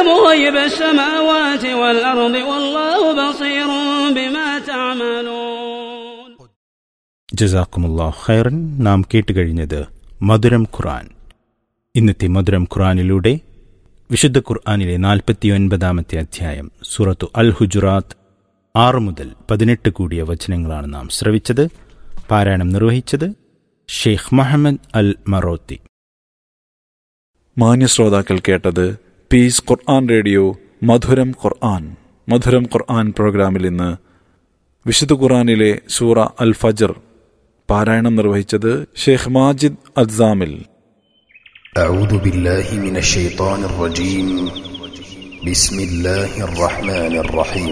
غيب السماوات والأرض والله بصير بما تعملون ജസാക്കുമുല്ലാ ഖൈറൻ നാം കേട്ടുകഴിഞ്ഞത് മധുരം ഖുർആൻ ഇന്നത്തെ മധുരം ഖുർആനിലൂടെ വിശുദ്ധ ഖുർആനിലെ നാൽപ്പത്തിയൊൻപതാമത്തെ അധ്യായം സൂറത്തു അൽ ഹുജുറാത്ത് ആറ് മുതൽ പതിനെട്ട് കൂടിയ വചനങ്ങളാണ് നാം ശ്രവിച്ചത് പാരായണം നിർവഹിച്ചത് ഷെയ്ഖ് മുഹമ്മദ് അൽ മറോത്തി മാന്യ ശ്രോതാക്കൾ കേട്ടത് പീസ് ഖുർആൻ റേഡിയോ മധുരം ഖുർആൻ മധുരം ഖുർആൻ പ്രോഗ്രാമിൽ ഇന്ന് വിശുദ്ധ ഖുർആനിലെ സൂറ അൽ ഫജർ പാരായണം നിർവഹിച്ചത് ഷെയ്ഖ് മാജിദ് അദ്സാമിൽ أعوذ بالله من الشيطان الرجيم بسم الله الرحمن الرحيم